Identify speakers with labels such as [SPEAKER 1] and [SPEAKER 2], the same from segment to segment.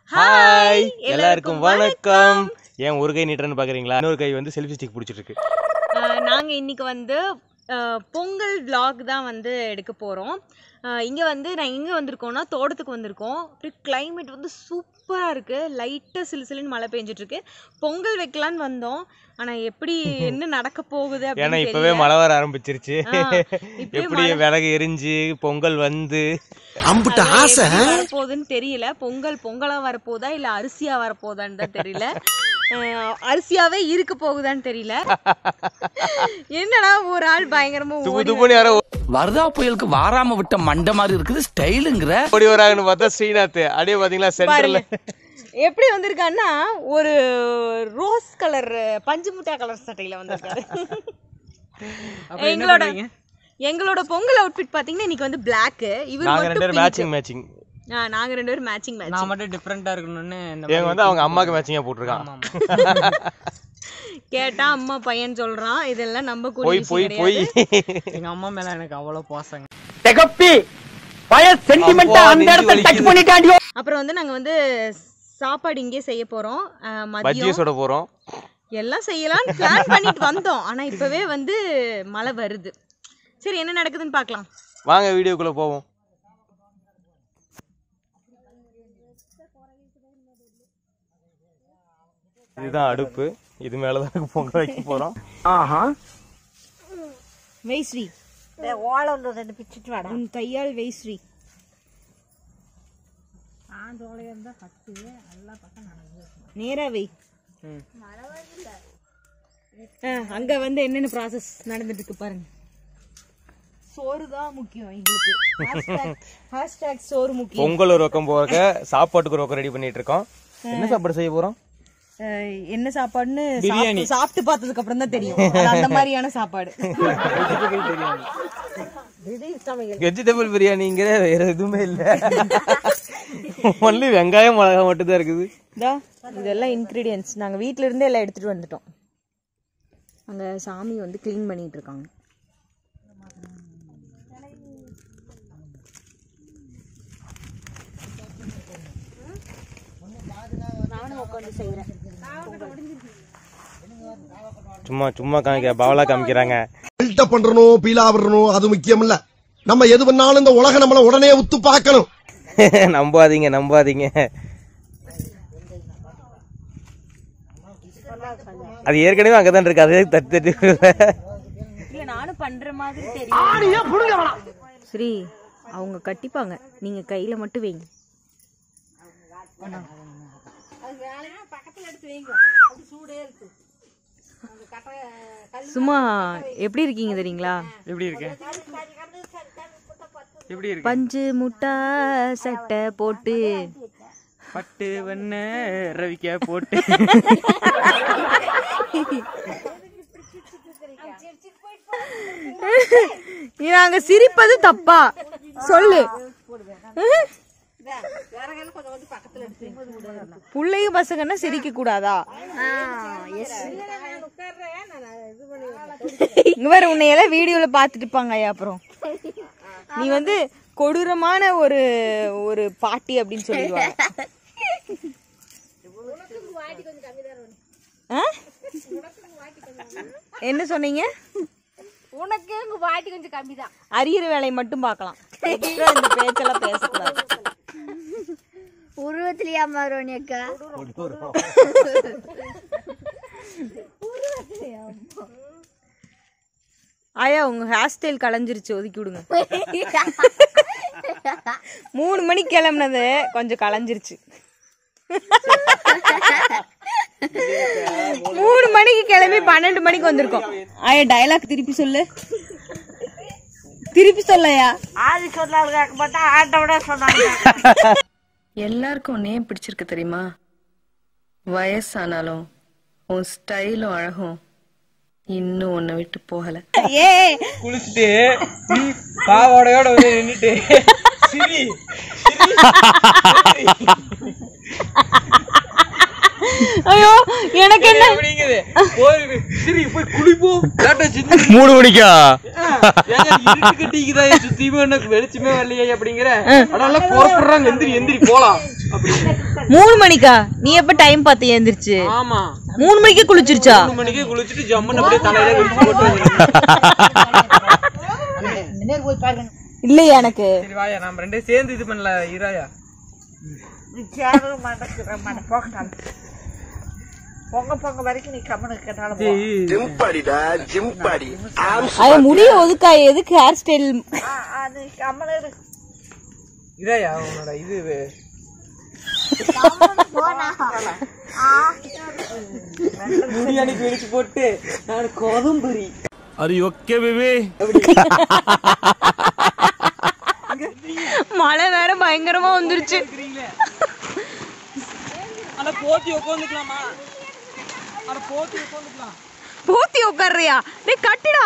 [SPEAKER 1] Hi எல்லாருக்கும் வணக்கம் ஏன் ஒரு கை நீட்டுறன்னு பாக்குறீங்களா இன்னொரு கை வந்து செல்ஃபி ஸ்டிக் பிடிச்சிட்டு இருக்கு
[SPEAKER 2] ஆஹ் நாங்க இன்னைக்கு வந்து ஆஹ் பொங்கல் vlog தான் வந்து எடுக்க போறோம் ஆஹ் இங்க வந்து நான் எங்க வந்திருக்கோம்னா தோட்டத்துக்கு வந்திருக்கோம் அப்படியே கிளைமேட் வந்து சூப்பரா இருக்கு லைட்டா சிலு சிலுன்னு மழை பெஞ்சிட்டு இருக்கு பொங்கல் வைக்கலான்னு வந்தோம் ஆனா எப்படி என்ன நடக்க போகுது
[SPEAKER 1] ஏன்னா
[SPEAKER 2] அப்படின்னு
[SPEAKER 1] இப்பவே
[SPEAKER 2] தெரியல.
[SPEAKER 1] மழை வர ஆரம்பிச்சிருச்சு
[SPEAKER 2] ஆ, இப்பவே
[SPEAKER 1] எப்படி
[SPEAKER 2] மழை-
[SPEAKER 1] விறகு எரிஞ்சு பொங்கல் வந்து
[SPEAKER 3] அம்புட்ட
[SPEAKER 2] அதெல்லாம்
[SPEAKER 3] ஆசை
[SPEAKER 2] எப்படி வரப்போகுதுன்னு தெரியல பொங்கல் பொங்கலா வரப்போதா இல்ல அரிசியா வரப்போதான்னு தான் தெரியல அஹ் அரிசியாவே இருக்க போகுதான்னு தெரியல என்னடா ஒரு ஆள் பயங்கரமா
[SPEAKER 1] துப்பு
[SPEAKER 2] ஓடி
[SPEAKER 1] துப்புன்னு யாரோ
[SPEAKER 4] வர்தா புயலுக்கு வாராம விட்ட மண்டை மாதிரி இருக்குது ஸ்டைலுங்கிற
[SPEAKER 1] ஓடி வராங்கன்னு பார்த்தா ஸ்ரீநாத் அப்படியே பாத்தீங்களா சென்டர்ல
[SPEAKER 2] பாருங்க எப்படி வந்திருக்கான்னா ஒரு ரோஸ் கலர் பஞ்சு முட்டா கலர் சட்டையில வந்திருக்காரு எங்களோட எங்களோட பொங்கல் அவுட்ஃபிட் பாத்தீங்கன்னா இன்னைக்கு வந்து Black இவர்
[SPEAKER 1] நாங்க ரெண்டு
[SPEAKER 2] மட்டும்
[SPEAKER 1] பேரும்
[SPEAKER 2] pink.
[SPEAKER 1] மேட்சிங் மேட்சிங்
[SPEAKER 2] ஆ, நாங்க ரெண்டு பேரும் மேட்சிங்
[SPEAKER 5] நான்
[SPEAKER 2] மேட்சிங்
[SPEAKER 5] மட்டும் டிஃப்ரெண்டா இருக்கணும்னு இந்த
[SPEAKER 1] இவங்க வந்து அவங்க அம்மாக்கு மேட்சிங்கா போட்டிருக்கான்
[SPEAKER 2] கேட்டா அம்மா பையன் சொல்றான் இதெல்லாம் நம்ப
[SPEAKER 1] போய்
[SPEAKER 2] கூடிய
[SPEAKER 1] போய்
[SPEAKER 2] விஷயம்
[SPEAKER 1] போய்
[SPEAKER 2] கிடையாது
[SPEAKER 5] எங்க அம்மா மேல எனக்கு அவ்வளவு பாசங்க
[SPEAKER 4] தெகப்பி பய
[SPEAKER 1] சென்டிமெண்ட்டா அந்த இடத்துல touch
[SPEAKER 4] பண்ணிட்டாண்டியோ
[SPEAKER 2] அப்புறம் வந்து நாங்க வந்து சாப்பாடு இங்கே செய்ய போறோம் அஹ்,
[SPEAKER 1] பஜ்ஜியை
[SPEAKER 2] மதியம்
[SPEAKER 1] சுட போறோம்
[SPEAKER 2] எல்லாம் செய்யலாம்னு பிளான் பண்ணிட்டு வந்தோம் ஆனா இப்பவே வந்து மழை வருது சரி என்ன நடக்குதுன்னு பார்க்கலாம்
[SPEAKER 1] வாங்க வீடியோக்குள்ள போவோம் இதுதான் அடுப்பு இது மேலதான் பொங்க வைக்க போறோம்
[SPEAKER 2] வெய்ஸ்ரீ உன் கையால் வெய்ஸ்ரீ நேரா வை ஆ, அங்க வந்து என்னென்ன ப்ராசஸ் நடந்துட்டு இருக்கு பாருங்க சோறு தான் முக்கியம் எங்களுக்கு ஹேஷ்டேக் சோறு முக்கியம்
[SPEAKER 1] பொங்கல் ஒரு பக்கம் போக சாப்பாட்டுக்கு ஒரு பக்கம் ரெடி பண்ணிட்டு இருக்கோம் என்ன சாப்பாடு செய்ய போறோம்
[SPEAKER 2] அஹ், என்ன சாப்பாடுன்னு சாப்பிட்டு- சாப்பிட்டு பார்த்ததுக்கு அப்புறம் தான் தெரியும் அது அந்த மாதிரியான சாப்பாடு
[SPEAKER 1] வெஜிடபிள் பிரியாணிங்கிற வேற எதுவுமே இல்ல ஒன்லி வெங்காயம் மிளகா மட்டும் தான் இருக்குது
[SPEAKER 2] இதா இதெல்லாம் இன்க்ரீடியன்ஸ் நாங்க வீட்ல இருந்தே எல்லாம் எடுத்துட்டு வந்துட்டோம் அங்க சாமி வந்து க்ளீன் பண்ணிட்டு இருக்காங்க
[SPEAKER 1] சும்மா சும்மா காமிக்க பவலா காமிக்கிறாங்க
[SPEAKER 3] பில்டப் பண்றணும் பீலா விடணும் அது முக்கியம் இல்ல நம்ம எது பண்ணாலும் இந்த உலகம் நம்மள உடனே உத்து பார்க்கணும்
[SPEAKER 1] நம்பாதீங்க நம்பாதீங்க அது ஏற்கனவே அங்கதான் இருக்கு அதே தட்டி தட்டி விடுற.
[SPEAKER 2] இல்ல நானும் பண்ற மாதிரி தெரியும் சரி அவங்க கட்டிப்பாங்க நீங்க கையில மட்டும் வைங்க சும்மா எப்படி இருக்கீங்க தெரியுங்களா
[SPEAKER 5] எப்படி இருக்கு எப்படி இருக்கு
[SPEAKER 2] பஞ்சு முட்டா சட்டை போட்டு
[SPEAKER 5] பட்டு வண்ண ரவிக்கா போட்டு
[SPEAKER 2] நாங்க சிரிப்பது தப்பா சொல்லு புள்ளைங்க பசங்கன்னா சிரிக்க கூடாதா இங்க வேற உன்னையெல்லாம் வீடியோல பாத்துட்டு இருப்பாங்க ஐயா அப்புறம் நீ வந்து கொடூரமான ஒரு ஒரு பாட்டி அப்படின்னு சொல்லிடுவாங்க ஆ? என்ன சொன்னீங்க
[SPEAKER 6] உனக்கு உங்க வாட்டி கொஞ்சம் கம்மி தான்
[SPEAKER 2] அரியர் வேலையை மட்டும் பார்க்கலாம் Extra இந்த பேச்செல்லாம் பேசக்கூடாது
[SPEAKER 6] உருவத்திலேயா மாறுவோம் அக்கா
[SPEAKER 2] ஆயா உங்க ஹேர் ஸ்டைல் கலைஞ்சிருச்சு ஒதுக்கி விடுங்க மூணு மணிக்கு கிளம்புனது கொஞ்சம் கலைஞ்சிருச்சு மூணு மணிக்கு கிளம்பி பன்னெண்டு மணிக்கு வந்திருக்கோம் ஆயா டயலாக் திருப்பி சொல்லு திருப்பி சொல்லையா
[SPEAKER 7] எல்லாருக்கும் உன்னை ஏன் பிடிச்சிருக்கு தெரியுமா வயசானாலும் உன் ஸ்டைலும் அழகும் இன்னும் உன்னை விட்டு போகல
[SPEAKER 2] ஏ
[SPEAKER 5] குளிச்சுட்டு நீ பாவாடையோட வந்து நின்னுட்டு சிரி
[SPEAKER 2] ஐயோ எனக்கு என்ன
[SPEAKER 5] அப்படிங்குது போய் சிரி போய் குளிப்போம் லேட்டா சின்ன
[SPEAKER 1] மூணு மணிக்கா
[SPEAKER 5] இருட்டு கட்டிக்குதா சுத்தியுமே எனக்கு வெளிச்சமே வரலையே அப்படிங்கிற அதனால புறப்படுறாங்க எந்திரி எந்திரி போலாம்
[SPEAKER 2] மூணு மணிக்கா நீ எப்ப டைம் பார்த்து எழுந்திருச்சு
[SPEAKER 5] ஆமா
[SPEAKER 2] மூணு மணிக்கு குளிச்சிருச்சா
[SPEAKER 5] மூணு மணிக்கு குளிச்சுட்டு ஜம்முன்னு அப்படியே தலையில விரிச்சு போட்டு வந்துருக்கேன்.
[SPEAKER 2] இல்லையா எனக்கு
[SPEAKER 5] சரி வாயா நாம ரெண்டே சேர்ந்து இது பண்ணல இராயா
[SPEAKER 3] ஜிம்பாடிடா ஜிம்பாடி
[SPEAKER 2] அது முடிய ஒதுக்கா எதுக்கு ஹேர் ஸ்டைல்
[SPEAKER 5] இராயா உன்னோட இது வே- முடி அன்னைக்கு விரிச்சு போட்டு நான் கோதம்புரி
[SPEAKER 4] அது ஓகே பேபி
[SPEAKER 2] மழை வேற பயங்கரமா வந்துருச்சு
[SPEAKER 5] ஆனா போத்தி உட்காந்துக்கலாமா ஆனா போத்தி உட்காந்துக்கலாம்
[SPEAKER 2] பூத்தி உட்கார்றியா டேய் கட்டுடா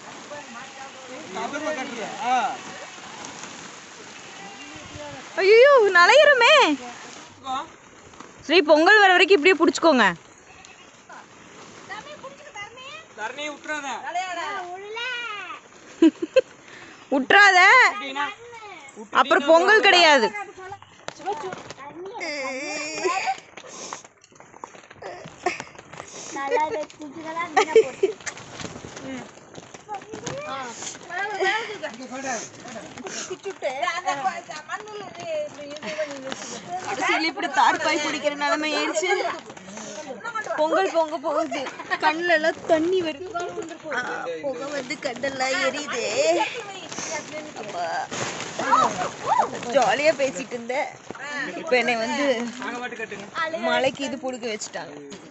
[SPEAKER 2] ஐயோ நலையிறமே சரி பொங்கல் வர வரைக்கும் இப்படியே புடிச்சுக்கோங்க
[SPEAKER 5] தரணியை விட்டுறாத
[SPEAKER 2] விட்டுறாத அப்புறம் பொங்கல் கிடையாது கடைசியில இப்படி தார்பாய் பிடிக்கிற நிலைமை ஆயிடுச்சு பொங்கல் பொங்க போகுது கண்ணுல எல்லாம் தண்ணி வருது ஆ, புகை வந்து கண்ணெல்லாம் எரியுதே அப்பா. ஜாலியா பேசிட்டு இருந்தேன் இப்ப என்னை வந்து மலைக்கு இது புடுக்க வச்சுட்டாங்க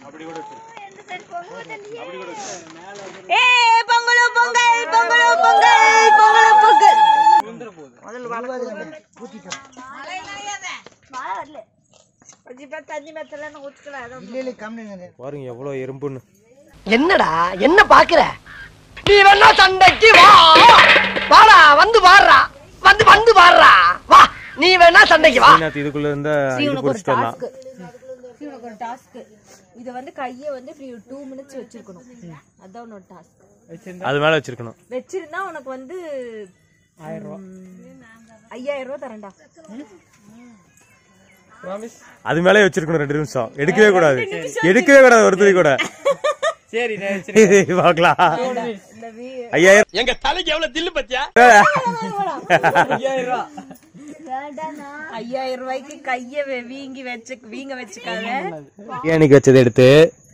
[SPEAKER 2] ஏ பொங்கலோ பொங்கல் பொங்கலோ பொங்கல் பொங்கலோ பொங்கல்
[SPEAKER 1] பாருங்க எவ்வளவு எறும்புன்னு
[SPEAKER 8] என்னடா என்ன பாக்குற நீ வேணா சண்டைக்கு வா வாடா வந்து பாடுறா வந்து வந்து பாடுறா வா நீ வேணா சண்டைக்கு வா
[SPEAKER 1] ஸ்ரீநாத் இதுக்குள்ள இருந்தா இது பொறிச்சிட்டு வரலாம்
[SPEAKER 2] உனக்கு ஒரு டாஸ்க் இத வந்து கைய வந்து டூ மினிட்ஸ் வச்சிருக்கணும் அதான் உன்னோட டாஸ்க்
[SPEAKER 1] அது மேல வச்சிருக்கணும்
[SPEAKER 2] வச்சிருந்தா உனக்கு வந்து ஆயிரம் ரூபாய் ஐயாயிரம் ரூபாய் தரேன்டா
[SPEAKER 1] அது மேலே வச்சிருக்கணும் ரெண்டு நிமிஷம் எடுக்கவே கூடாது எடுக்கவே கூடாது ஒரு துணி கூட
[SPEAKER 5] சரி நான் வச்சிருக்கேன்.
[SPEAKER 1] பார்க்கலாம் ஐயாயிரம்
[SPEAKER 4] எங்க தலைக்கு எவ்வளவு தில்லு பத்தியா
[SPEAKER 5] ஐயாயிரம் ரூபா.
[SPEAKER 2] ஐயாயிரம் ரூபாய்க்கு கைய வெ- வீங்கி வச்சு வீங்க வச்சுக்காத
[SPEAKER 1] பிரியாணிக்கு வச்சதை எடுத்து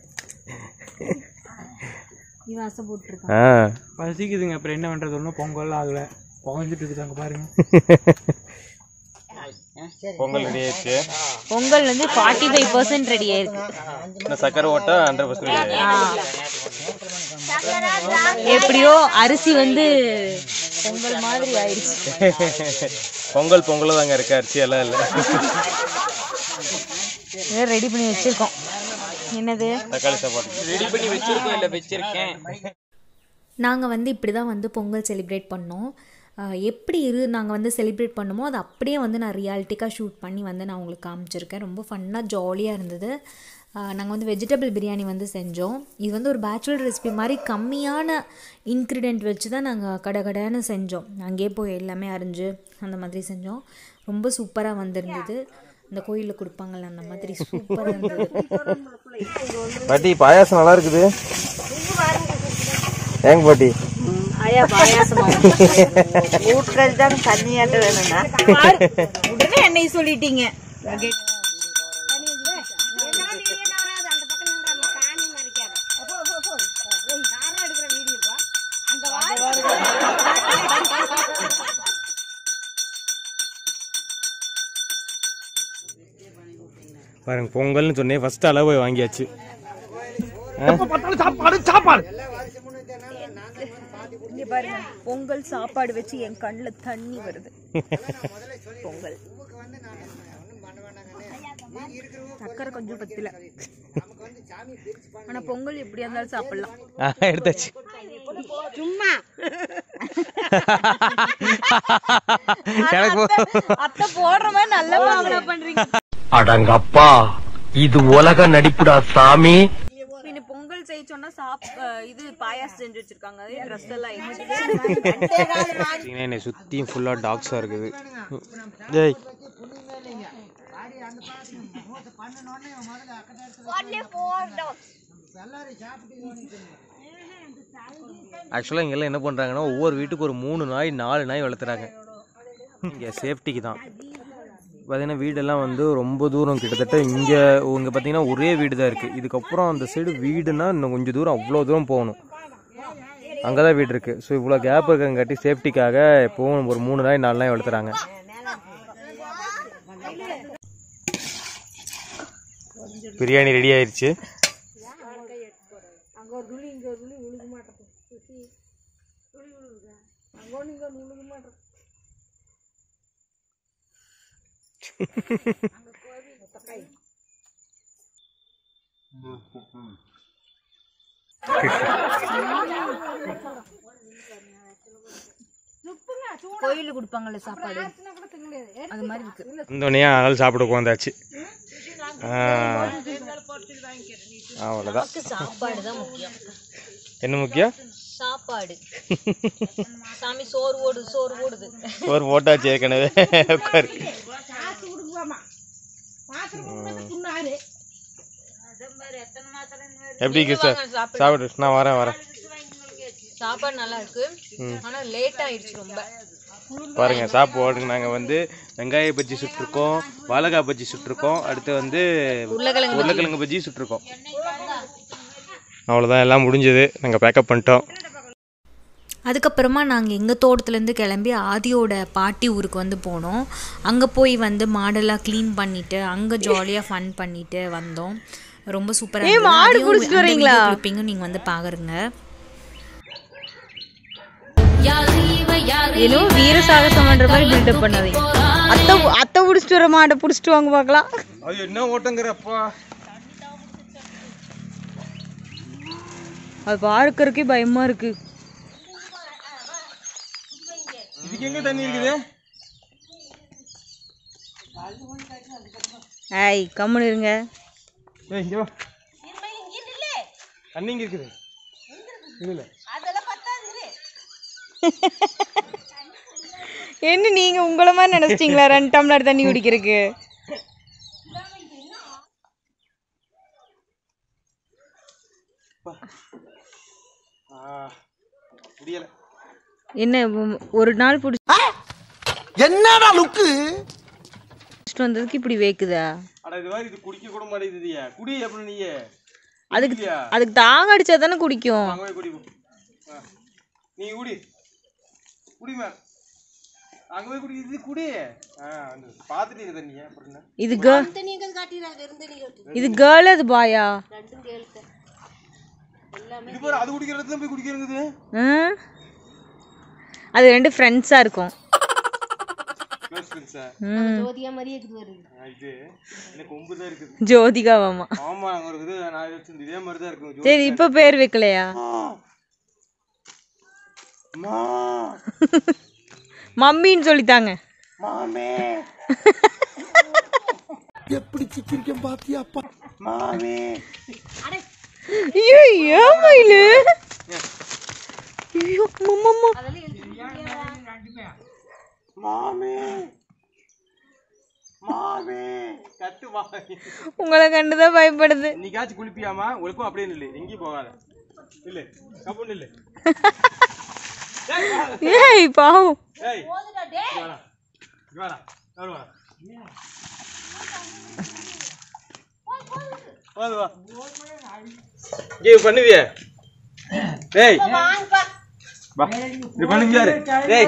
[SPEAKER 2] இவன் ஆசை போட்டுருக்கான்
[SPEAKER 1] ஆ.
[SPEAKER 5] பசிக்குதுங்க அப்புறம் என்ன பண்றது ஒன்றும் பொங்கல் ஆகல புகஞ்சிட்டு இருக்குதாங்க பாருங்க
[SPEAKER 1] பொங்கல் ரெடி ஆயிடுச்சு
[SPEAKER 2] பொங்கல் வந்து ஃபார்ட்டி ஃபைவ் பர்சன்ட் ரெடி ஆயிருக்கு
[SPEAKER 1] இன்னும் சக்கரை ஓட்ட ஹண்ட்ரட் பர்சன்ட்
[SPEAKER 2] எப்படியோ அரிசி வந்து பொங்கல் மாதிரி ஆயிடுச்சு
[SPEAKER 1] பொங்கல் பொங்கல் தாங்க இருக்கு அரிசி எல்லாம் இல்ல
[SPEAKER 2] ரெடி பண்ணி வச்சிருக்கோம் என்னது
[SPEAKER 1] தக்காளி சாப்பாடு
[SPEAKER 5] ரெடி பண்ணி வச்சிருக்கேன் இல்ல வச்சிருக்கேன்
[SPEAKER 9] நாங்கள் வந்து இப்படி தான் வந்து பொங்கல் செலிப்ரேட் பண்ணோம் ஆஹ் எப்படி இரு நாங்கள் வந்து செலிப்ரேட் பண்ணோமோ அது அப்படியே வந்து நான் ரியாலிட்டிக்காக ஷூட் பண்ணி வந்து நான் உங்களுக்கு காமிச்சிருக்கேன் ரொம்ப ஃபன்னாக ஜாலியாக இருந்தது நாங்கள் வந்து வெஜிடபிள் பிரியாணி வந்து செஞ்சோம் இது வந்து ஒரு பேச்சுலர் ரெசிபி மாதிரி கம்மியான இன்க்ரீடியன்ட் வச்சு தான் நாங்கள் கடை கடைன்னு செஞ்சோம் அங்கேயே போய் எல்லாமே அரிஞ்சு அந்த மாதிரி செஞ்சோம் ரொம்ப சூப்பராக வந்திருந்தது இந்த கோயிலில் கொடுப்பாங்கல்ல அந்த மாதிரி சூப்பராக இருந்தது
[SPEAKER 1] பாட்டி பாயாசம் நல்லா இருக்குது ஏங்க பாட்டி
[SPEAKER 2] ஐயா பாயாசமா ஊட்கள் தான் தண்ணியாட்ட வேணும்னா உடனே என்னை சொல்லிட்டீங்க
[SPEAKER 1] பாருங்க பொங்கல்னு சொன்னேன் ஃபர்ஸ்ட் அளவு வாங்கியாச்சு
[SPEAKER 3] சாப்பாடு சாப்பாடு
[SPEAKER 2] இங்க பாருங்க பொங்கல் சாப்பாடு வச்சு என் கண்ணுல தண்ணி வருது பொங்கல் சக்கரை கொஞ்சம் பத்தல ஆனா பொங்கல் எப்படியா இருந்தாலும் சாப்பிடலாம்
[SPEAKER 1] ஆ, எடுத்தாச்சு
[SPEAKER 2] சும்மா
[SPEAKER 1] எனக்கு போ-
[SPEAKER 2] அத்தை போடுற மாதிரி நல்ல பாவனை பண்றீங்க
[SPEAKER 8] அடங்கப்பா இது உலக நடிப்புடா சாமி
[SPEAKER 2] பின்ன பொங்கல் செய்ய சொன்னா சாப் அஹ் இது பாயாசம் செஞ்சு வச்சிருக்காங்க ட்ரெஸ் எல்லாம்
[SPEAKER 1] பார்த்தீங்கன்னா என்னை சுத்தியும் ஃபுல்லா டாக்ஸா இருக்குது டேய் ஆக்சுவலாக இங்கெல்லாம் என்ன பண்ணுறாங்கன்னா ஒவ்வொரு வீட்டுக்கு ஒரு மூணு நாய் நாலு நாய் வளர்த்துறாங்க இங்கே சேஃப்டிக்கு தான் பார்த்தீங்கன்னா வீடெல்லாம் வந்து ரொம்ப தூரம் கிட்டத்தட்ட இங்கே இங்கே பார்த்தீங்கன்னா ஒரே வீடு தான் இருக்குது இதுக்கப்புறம் அந்த சைடு வீடுனா இன்னும் கொஞ்சம் தூரம் அவ்வளோ தூரம் போகணும் அங்கே தான் வீடு இருக்குது ஸோ இவ்வளோ கேப் இருக்கங்காட்டி சேஃப்டிக்காக எப்போவும் ஒரு மூணு நாய் நாலு நாய் வளர்த்துறாங்க பிரியாணி ரெடி ஆயிருச்சு
[SPEAKER 2] கோயிலுக்கு கொடுப்பாங்கல்ல சாப்பாடு அது மாதிரி இருக்கு
[SPEAKER 1] வந்தோடனே அதனால சாப்பிட உட்காந்தாச்சு அவ்வளோதான்
[SPEAKER 2] சாப்பாடு தான் முக்கியம்
[SPEAKER 1] என்ன முக்கியம்
[SPEAKER 2] சாப்பாடு சாமி சோறு ஓடுது சோறு ஓடுது
[SPEAKER 1] ஒரு போட்டாச்சு ஏற்கனவே உட்காரு எப்படி இருக்கு சார் சாப்பிடு நான் வரேன் வரேன்
[SPEAKER 2] சாப்பாடு நல்லா இருக்கு ஆனா லேட் ஆயிடுச்சு ரொம்ப
[SPEAKER 1] பாருங்க சாப்பாடு நாங்கள் வந்து வெங்காய பஜ்ஜி சுட்டிருக்கோம் வாழைக்காய் பஜ்ஜி சுட்டிருக்கோம் அடுத்து வந்து
[SPEAKER 2] உருளைக்கிழங்கு
[SPEAKER 1] உருளைக்கிழங்கு பஜ்ஜி சுட்டிருக்கோம் அவ்வளோதான் எல்லாம் முடிஞ்சது நாங்கள் பேக்கப் பண்ணிட்டோம்
[SPEAKER 9] அதுக்கப்புறமா நாங்கள் எங்கள் தோட்டத்துலேருந்து கிளம்பி ஆதியோட பாட்டி ஊருக்கு வந்து போனோம் அங்கே போய் வந்து மாடெல்லாம் க்ளீன் பண்ணிவிட்டு அங்கே ஜாலியாக ஃபன் பண்ணிட்டு வந்தோம் ரொம்ப சூப்பராக
[SPEAKER 2] மாடு புடிச்சிட்டு வரீங்களா?
[SPEAKER 9] கிளிப்பிங்கும் நீங்கள் வந்து பாருங்க
[SPEAKER 2] ஏதோ வீர சாகசம் பண்ற மாதிரி பில்டப் பண்ணாதீங்க அத்தை அத்தை புடிச்சிட்டு வர மாட்டை புடிச்சிட்டு வாங்க பார்க்கலாம்
[SPEAKER 1] அது என்ன ஓட்டங்கிறப்பா
[SPEAKER 2] அது பார்க்கறதுக்கே பயமா இருக்கு
[SPEAKER 1] இதுக்கு எங்கே தண்ணி இருக்குது
[SPEAKER 2] ஐய் கம்முன்னு இருங்க
[SPEAKER 1] ஏய் இங்கே வா தண்ணி இங்கே இருக்குது இதில்
[SPEAKER 2] என்ன நீங்க உங்கள மாதிரி நினைச்சிட்டீங்களா ரெண்டு டம்ளர் தண்ணி குடிக்கிறதுக்கு
[SPEAKER 1] முடியலை
[SPEAKER 2] என்ன உம், ஒரு நாள்
[SPEAKER 3] என்னடா லுக்கு
[SPEAKER 2] புடிச்சிட்டு வந்ததுக்கு இப்படி வேக்குதா
[SPEAKER 1] அட இது மாதிரி இது குடிக்க கூட மாட்டேங்குதுயா குடி எப்படி நீயே
[SPEAKER 2] அதுக்கு அதுக்கு தாகம் அடிச்சா தானே குடிக்கும்
[SPEAKER 1] அங்கே போய் குடி போ. ஆ. நீ குடி குடிமா அங்கே போய் குடி இது குடி ஆ வந்து பார்த்துட்டு இரு தண்ணியா அப்புறம் என்ன
[SPEAKER 2] இது கேர்ள் இது கேர்ள் அது பாயா
[SPEAKER 1] இது பாரு அது குடிக்கிற இடத்துல போய் குடிக்கிறது
[SPEAKER 2] ஆ? அது ரெண்டு ஃப்ரெண்ட்ஸா இருக்கும்
[SPEAKER 1] க்ளோஸ் ஃப்ரெண்ட்ஸா
[SPEAKER 2] ம்.
[SPEAKER 1] இது எனக்கு கொம்பு தான் இருக்குது
[SPEAKER 2] ஜோதிகாவாமா
[SPEAKER 1] ஆமா அங்க ஒரு இது நான் வச்சிருந்தேன் இதே மாதிரி தான் இருக்கும்
[SPEAKER 2] சரி இப்ப பேர் வைக்கலையா
[SPEAKER 1] அம்மா
[SPEAKER 2] மம்மின்னு சொல்லித்தாங்க
[SPEAKER 1] மாமே
[SPEAKER 3] எப்படி சிக்கிரிக்கம் பாத்தியாப்பா
[SPEAKER 1] மாமே
[SPEAKER 2] ஐயோ ஏன் மயிலு ஐயோ மம்மம்மா
[SPEAKER 1] மாமே மாமே கத்து மா
[SPEAKER 2] உங்களை கண்டுதான் பயப்படுது
[SPEAKER 1] இன்னைக்காச்சும் குளிப்பியாமா ஒழுக்கம் அப்படியே நில்லு எங்கேயும் போகாத இல்ல கப்பு நில்லு
[SPEAKER 2] ஏய் பாவம்
[SPEAKER 1] ஏய் இங்க வாடா இங்க வாடா யாரு வாடா வாது வா ஏய் பண்ணுவியே டேய் வா இது பண்ணுங்க யாரு டேய்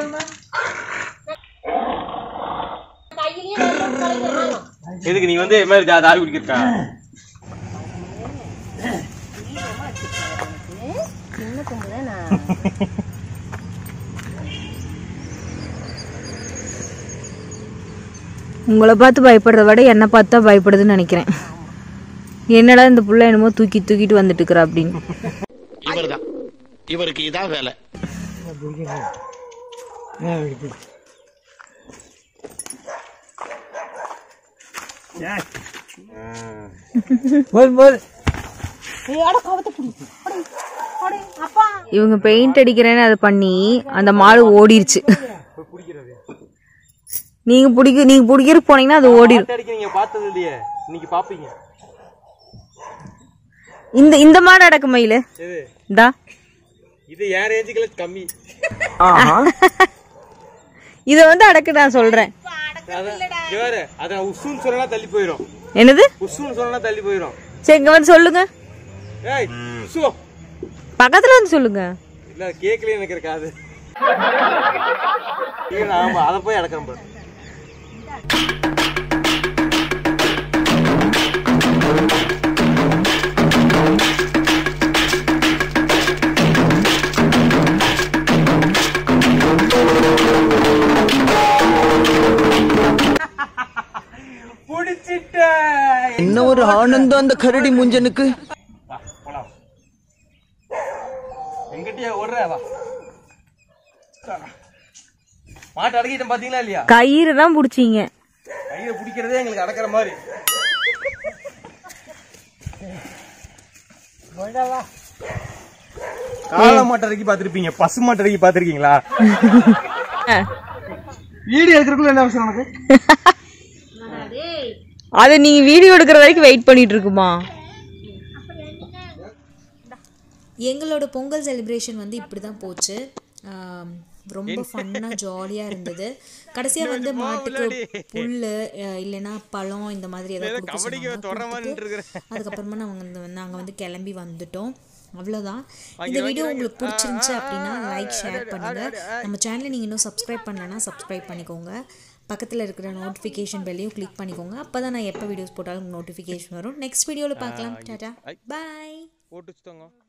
[SPEAKER 1] எதுக்கு நீ வந்து இது மாதிரி தா- தாவி குடிக்கிறக்கா
[SPEAKER 2] உங்களை பார்த்து பயப்படுறத விட என்னை பார்த்து தான் பயப்படுதுன்னு நினைக்கிறேன் என்னடா இந்த புள்ள என்னமோ தூக்கி தூக்கிட்டு வந்துட்டு இருக்கிறா அப்படின்னு
[SPEAKER 10] இவர்தான் இவருக்கு இதான் வேலை
[SPEAKER 2] இவங்க பெயிண்ட் அடிக்கிறேன்னு அதை பண்ணி அந்த மாடு ஓடிருச்சு நீங்க பிடிக்க நீங்க பிடிக்கிறதுக்கு போனீங்கன்னா அது ஓடிடும்
[SPEAKER 1] மாட்டு அடிக்க நீங்க பார்த்தது இல்லையே இன்னைக்கு பாப்பீங்க
[SPEAKER 2] இந்த இந்த மாடு அடக்கு மயிலு
[SPEAKER 1] எது
[SPEAKER 2] இந்தா
[SPEAKER 1] இது என் ரேஞ்சுக்குள்ள கம்மி
[SPEAKER 2] இத வந்து அடக்கு நான் சொல்றேன்
[SPEAKER 1] அதான் இங்க பாரு அத நான் உஸ்ஸுன்னு சொன்னா தள்ளி போயிடும்
[SPEAKER 2] என்னது
[SPEAKER 1] உஸ்ஸுன்னு சொன்னா தள்ளி போயிடும்
[SPEAKER 2] சரி இங்க வந்து சொல்லுங்க
[SPEAKER 1] ஏய் உஸ்ஸு
[SPEAKER 2] பக்கத்துல வந்து சொல்லுங்க
[SPEAKER 1] இல்ல கேக்கல எனக்கு இருக்காது இல்ல, ஆமா அத போய் அடக்கிறேன் பாரு புடிச்சிட்டேன்
[SPEAKER 8] என்ன ஒரு ஆனந்தம் அந்த கரடி முஞ்சனுக்கு
[SPEAKER 1] போலாம் எங்கிட்டயே ஓடுற வா மாட்டு அடக்கிட்டேன் பாத்தீங்களா இல்லையா
[SPEAKER 2] கயிறு தான் பிடிச்சிங்க
[SPEAKER 1] கையில பிடிக்கிறதே எங்களுக்கு அடக்கிற மாதிரி காளை மாட்டு அடக்கி பாத்திருப்பீங்க பசு மாட்டு அடக்கி பாத்திருக்கீங்களா வீடியோ எடுக்கிறதுக்குள்ள என்ன அவசரம் உனக்கு
[SPEAKER 2] அது நீங்க வீடியோ எடுக்கிற வரைக்கும் வெயிட் பண்ணிட்டு இருக்குமா
[SPEAKER 9] எங்களோட பொங்கல் செலிப்ரேஷன் வந்து இப்படி தான் போச்சு ஆம், ரொம்ப ஃபன்னாக ஜாலியாக இருந்தது கடைசியாக வந்து மாட்டுக்கு புல் இல்லைன்னா பழம் இந்த மாதிரி ஏதாவது கொடுக்க சொன்னாங்க. கொடுத்துட்டு அதுக்கப்புறமா நாங்கள் நாங்கள் வந்து கிளம்பி வந்துட்டோம் அவ்வளோதான் இந்த வீடியோ உங்களுக்கு பிடிச்சிருந்துச்சு அப்படின்னா லைக் ஷேர் பண்ணுங்கள் நம்ம சேனலை நீங்கள் இன்னும் சப்ஸ்கிரைப் பண்ணலன்னா சப்ஸ்கிரைப் பண்ணிக்கோங்க பக்கத்தில் இருக்கிற நோட்டிஃபிகேஷன் பெல்லையும் கிளிக் பண்ணிக்கோங்க அப்போ தான் நான் எப்போ வீடியோஸ் போட்டாலும் நோட்டிஃபிகேஷன் வரும் நெக்ஸ்ட் வீடியோவில் பார்க்கலாம் டாடா பாய்
[SPEAKER 1] போட்டு வச்சுட்டோங்க